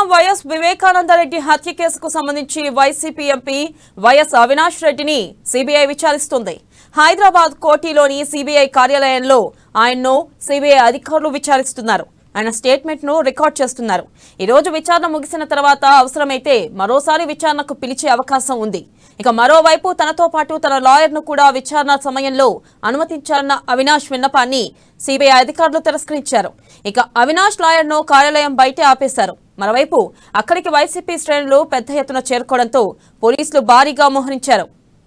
YS Vivekananda Reddy హత్య కేసుకు సంబంధించి వైసీపీ ఎంపీ వైఎస్ అవినాష్ రెడ్డిని సిబిఐ విచారిస్తుంది హైదరాబాద్ కోటిలోని సిబిఐ కార్యాలయంలో ఆయన్ను సిబిఐ అధికారులు విచారిస్తున్నారు ఆయన స్టేట్మెంట్ ను రికార్డ్ చేస్తున్నారు ఈ రోజు విచారణ ముగిసిన తర్వాత అవసరమైతే మరోసారి విచారణకు పిలిచే అవకాశం ఉంది ఇక మరోవైపు తనతో పాటు తన లాయర్ ను కూడా విచారణ సమయంలో అనుమతించాలన్న అవినాష్ విన్నపాన్ని సిబిఐ అధికారులు తిరస్కరించారు ఇక అవినాష్ లాయర్ ను కార్యాలయం బయటే ఆపేశారు మరోవైపు అక్కడికి వైసీపీ శ్రేణులు పెద్ద ఎత్తున చేరుకోవడంతో పోలీసులు భారీగా మోహరించారు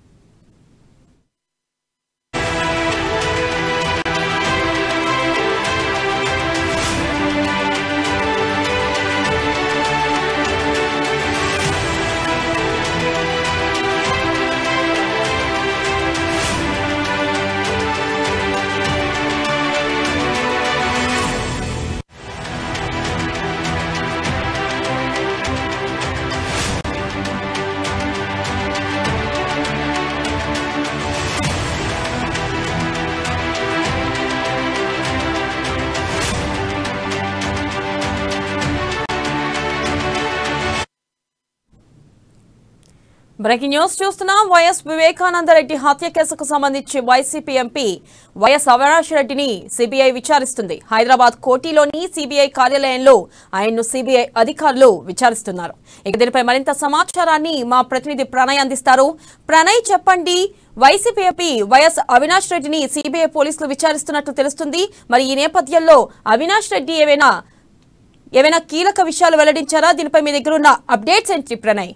బ్రేకింగ్ న్యూస్ చూస్తున్నాం వైఎస్ వివేకానందరెడ్డి హత్య కేసుకు సంబంధించి వైసీపీ ఎంపీ వైఎస్ అవినాష్ రెడ్డిని సిబిఐ విచారిస్తుంది హైదరాబాద్ కోటిలోని సిబిఐ కార్యాలయంలో ఆయన్ను సిబిఐ అధికారులు విచారిస్తున్నారు ఇక దీనిపై మరింత సమాచారాన్ని మా ప్రతినిధి ప్రణయ్ అందిస్తారు ప్రణయ్ చెప్పండి వైసీపీ ఎంపీ వైఎస్ అవినాష్ రెడ్డిని సిబిఐ పోలీసులు విచారిస్తున్నట్లు తెలుస్తుంది మరి ఈ నేపథ్యంలో అవినాష్ రెడ్డి ఏవైనా ఏవైనా కీలక విషయాలు వెల్లడించారా దీనిపై మీ దగ్గర ఉన్న అప్డేట్స్ ఏంటి ప్రణయ్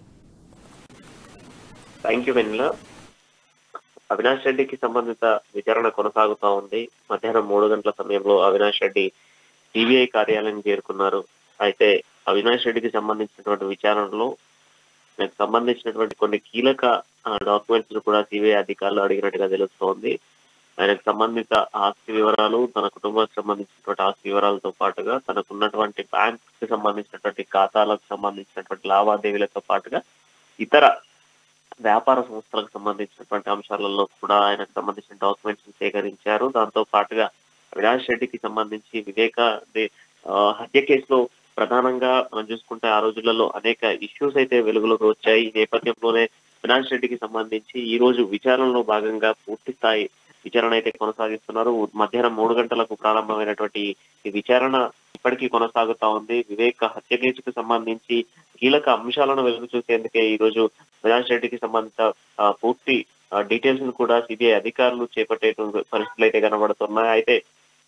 థ్యాంక్ యూ వెన్నెల అవినాష్ రెడ్డికి సంబంధిత విచారణ కొనసాగుతా ఉంది మధ్యాహ్నం మూడు గంటల సమయంలో అవినాష్ రెడ్డి సిబిఐ కార్యాలయం చేరుకున్నారు అయితే అవినాష్ రెడ్డికి సంబంధించినటువంటి విచారణలో నాకు సంబంధించినటువంటి కొన్ని కీలక డాక్యుమెంట్స్ కూడా సిబిఐ అధికారులు అడిగినట్టుగా తెలుస్తోంది ఆయనకు సంబంధిత ఆస్తి వివరాలు తన కుటుంబానికి సంబంధించినటువంటి ఆస్తి వివరాలతో పాటుగా తనకున్నటువంటి బ్యాంక్ కి సంబంధించినటువంటి ఖాతాలకు సంబంధించినటువంటి లావాదేవీలతో పాటుగా ఇతర వ్యాపార సంస్థలకు సంబంధించినటువంటి అంశాలలో కూడా ఆయనకు సంబంధించిన డాక్యుమెంట్స్ సేకరించారు దాంతో పాటుగా అవినాష్ రెడ్డికి సంబంధించి వివేక దే- ఆ, హత్య కేసులో ప్రధానంగా మనం చూసుకుంటే ఆ రోజులలో అనేక ఇష్యూస్ అయితే వెలుగులోకి వచ్చాయి ఈ నేపథ్యంలోనే అవినాష్ రెడ్డికి సంబంధించి ఈ రోజు విచారణలో భాగంగా పూర్తి స్థాయి విచారణ అయితే కొనసాగిస్తున్నారు మధ్యాహ్నం మూడు గంటలకు ప్రారంభమైనటువంటి ఈ విచారణ ఇప్పటికీ కొనసాగుతా ఉంది వివేక్ హత్య కేసుకు సంబంధించి కీలక అంశాలను వెలుగు చూసేందుకే ఈ రోజు అవినాష్ రెడ్డికి సంబంధిత ఆ, పూర్తి డీటెయిల్స్ ను కూడా సిబిఐ అధికారులు చేపట్టే పరిస్థితులు అయితే కనబడుతున్నాయి అయితే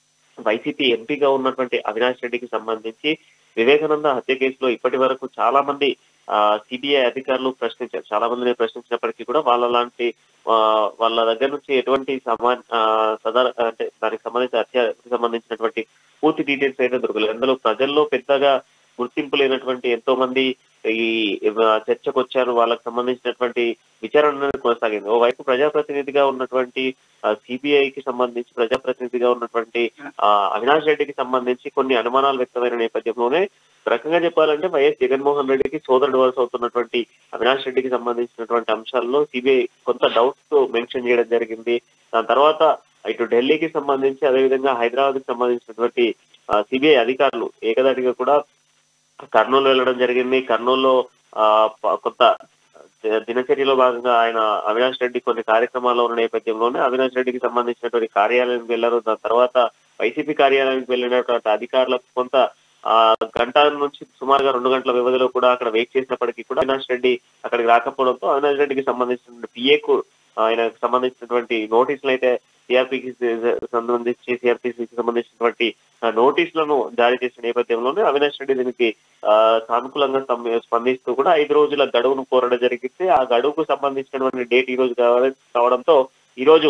వైసీపీ ఎంపీగా ఉన్నటువంటి అవినాష్ రెడ్డికి సంబంధించి వివేకానంద హత్య కేసులో ఇప్పటి వరకు చాలా మంది సిబిఐ అధికారులు ప్రశ్నించారు చాలా మందిని ప్రశ్నించినప్పటికీ కూడా వాళ్ళ లాంటి ఆ, వాళ్ళ దగ్గర నుంచి ఎటువంటి సమా ఆ, సదర్ అంటే దానికి సంబంధించి హత్యకు సంబంధించినటువంటి పూర్తి డీటెయిల్స్ అయితే దొరకలేదు అందులో ప్రజల్లో పెద్దగా గుర్తింపు లేనటువంటి ఎంతో మంది ఈ ఆ, చర్చకు వచ్చారు వాళ్ళకి సంబంధించినటువంటి విచారణ అనేది కొనసాగింది ఓవైపు ప్రజాప్రతినిధిగా ఉన్నటువంటి సిబిఐకి సంబంధించి ప్రజాప్రతినిధిగా ఉన్నటువంటి ఆ, అవినాష్ రెడ్డికి సంబంధించి కొన్ని అనుమానాలు వ్యక్తమైన నేపథ్యంలోనే ఒక రకంగా చెప్పాలంటే వైఎస్ జగన్మోహన్ రెడ్డికి సోదరుడు వలస అవుతున్నటువంటి అవినాష్ రెడ్డికి సంబంధించినటువంటి అంశాల్లో సిబిఐ కొంత డౌట్స్ తో మెన్షన్ చేయడం జరిగింది దాని తర్వాత ఇటు ఢిల్లీకి సంబంధించి అదేవిధంగా హైదరాబాద్ కి సంబంధించినటువంటి సిబిఐ అధికారులు ఏకదాటిగా కూడా కర్నూలు వెళ్ళడం జరిగింది కర్నూలులో ఆ, ప- కొంత ది- దినచర్యలో భాగంగా ఆయన అవినాష్ రెడ్డి కొన్ని కార్యక్రమాల్లో ఉన్న నేపథ్యంలోనే అవినాష్ రెడ్డికి సంబంధించినటువంటి కార్యాలయానికి వెళ్లారు దాని తర్వాత వైసీపీ కార్యాలయానికి వెళ్ళినటువంటి అధికారులకు కొంత ఆ గంట నుంచి సుమారుగా రెండు గంటల వ్యవధిలో కూడా అక్కడ వెయిట్ చేసినప్పటికీ కూడా అవినాష్ రెడ్డి అక్కడికి రాకపోవడంతో అవినాష్ రెడ్డికి సంబంధించిన పిఏకు ఆయనకు సంబంధించినటువంటి నోటీసులు అయితే సిఆర్పికి సంబంధించి సిఆర్పిసికి సంబంధించినటువంటి ఆ, నోటీసులను జారీ చేసిన నేపథ్యంలోనే అవినాష్ రెడ్డి దీనికి ఆ, సానుకూలంగా స్పంది- స్పందిస్తూ కూడా ఐదు రోజుల గడువును కోరడం జరిగితే ఆ గడువుకు సంబంధించినటువంటి డేట్ ఈ రోజు కావాలి కావడంతో ఈ రోజు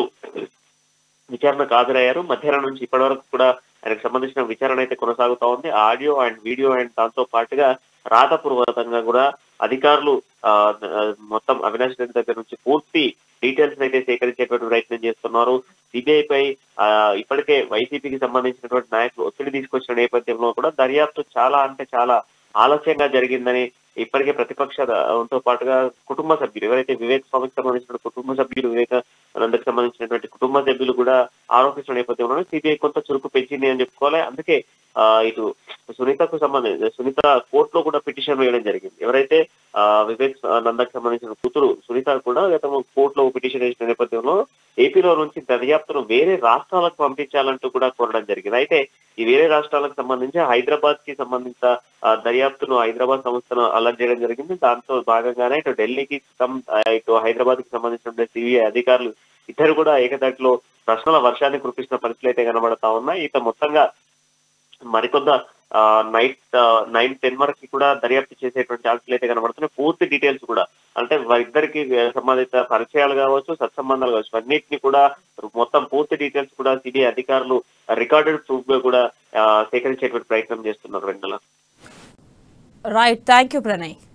విచారణకు హాజరయ్యారు మధ్యాహ్నం నుంచి ఇప్పటి వరకు కూడా ఆయనకు సంబంధించిన విచారణ అయితే కొనసాగుతా ఉంది ఆడియో అండ్ వీడియో అండ్ దాంతో పాటుగా రాతపూర్వకంగా కూడా అధికారులు ఆ, ఆ, మొత్తం అవినాష్ రెడ్డి దగ్గర నుంచి పూర్తి డీటెయిల్స్ అయితే సేకరించేటువంటి ప్రయత్నం చేస్తున్నారు సిబిఐ పై ఆ, ఇప్పటికే వైసీపీకి సంబంధించినటువంటి నాయకులు ఒత్తిడి తీసుకొచ్చిన నేపథ్యంలో కూడా దర్యాప్తు చాలా అంటే చాలా ఆలస్యంగా జరిగిందని ఇప్పటికే ప్రతిపక్షంతో పాటుగా కుటుంబ సభ్యులు ఎవరైతే వివేక్ స్వామికి సంబంధించిన కుటుంబ సభ్యులు వివేకానందకి సంబంధించినటువంటి కుటుంబ సభ్యులు కూడా ఆరోపిస్తున్న నేపథ్యంలో సిబిఐ కొంత చురుకు పెంచింది అని చెప్పుకోవాలి అందుకే ఆ, ఇటు సునీతకు సంబంధించి సునీత కోర్టులో కూడా పిటిషన్ వేయడం జరిగింది ఎవరైతే ఆ, వివేక్ నందకు సంబంధించిన కూతురు సునీత కూడా గతంలో కోర్టులో పిటిషన్ వేసిన నేపథ్యంలో ఏపీలో నుంచి దర్యాప్తును వేరే రాష్ట్రాలకు పంపించాలంటూ కూడా కోరడం జరిగింది అయితే ఈ వేరే రాష్ట్రాలకు సంబంధించి హైదరాబాద్ కి సంబంధించిన ఆ, దర్యాప్తును హైదరాబాద్ సంస్థను అలర్ట్ చేయడం జరిగింది దాంతో భాగంగానే ఇటు ఢిల్లీకి సం- ఆ, ఇటు హైదరాబాద్ కి సంబంధించిన సిబిఐ అధికారులు ఇద్దరు కూడా ఏకదాటిలో ప్రశ్నల వర్షాన్ని కురిపిస్తున్న పరిస్థితులు అయితే కనబడతా ఉన్నాయి ఇక మొత్తంగా మరికొంత నైట్ నైన్ టెన్ వరకు కూడా దర్యాప్తు చేసేటువంటి ఛాన్సులు అయితే కనబడుతున్నాయి పూర్తి డీటెయిల్స్ కూడా అంటే వారిద్దరికి సంబంధిత పరిచయాలు కావచ్చు సత్సంబంధాలు కావచ్చు అన్నిటిని కూడా మొత్తం పూర్తి డీటెయిల్స్ కూడా సిబిఐ అధికారులు రికార్డెడ్ ప్రూఫ్ గా కూడా ఆ, సేకరించేటువంటి ప్రయత్నం చేస్తున్నారు వెంటనే రైట్ థ్యాంక్ యూ ప్రణయ్